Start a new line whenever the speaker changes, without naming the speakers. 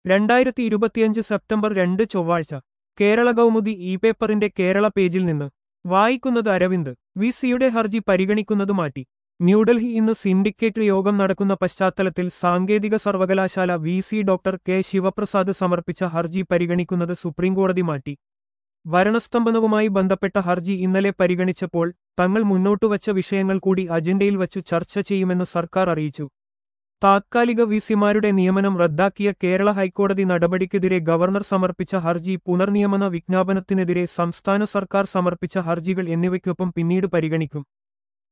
രണ്ടായിരത്തി ഇരുപത്തിയഞ്ച് സെപ്റ്റംബർ രണ്ട് ചൊവ്വാഴ്ച കേരള കൗമുദി ഇ പേപ്പറിന്റെ കേരള പേജിൽ നിന്ന് വായിക്കുന്നത് അരവിന്ദ് വി സിയുടെ ഹർജി പരിഗണിക്കുന്നത് മാറ്റി ന്യൂഡൽഹി ഇന്ന് സിൻഡിക്കേറ്റ് യോഗം നടക്കുന്ന പശ്ചാത്തലത്തിൽ സാങ്കേതിക സർവകലാശാല V C doctor K Sivaprasad സമർപ്പിച്ച ഹർജി പരിഗണിക്കുന്നത് സുപ്രീംകോടതി മാറ്റി ഭരണസ്തംഭനവുമായി ബന്ധപ്പെട്ട ഹർജി ഇന്നലെ പരിഗണിച്ചപ്പോൾ തങ്ങൾ മുന്നോട്ടുവച്ച വിഷയങ്ങൾ കൂടി അജണ്ടയിൽ വച്ചു ചർച്ച ചെയ്യുമെന്ന് സർക്കാർ അറിയിച്ചു താത്കാലിക വിസിമാരുടെ നിയമനം റദ്ദാക്കിയ കേരള ഹൈക്കോടതി നടപടിക്കെതിരെ ഗവർണർ സമർപ്പിച്ച ഹർജി പുനർനിയമന വിജ്ഞാപനത്തിനെതിരെ സംസ്ഥാന സർക്കാർ സമർപ്പിച്ച ഹർജികൾ എന്നിവയ്ക്കൊപ്പം പിന്നീട് പരിഗണിക്കും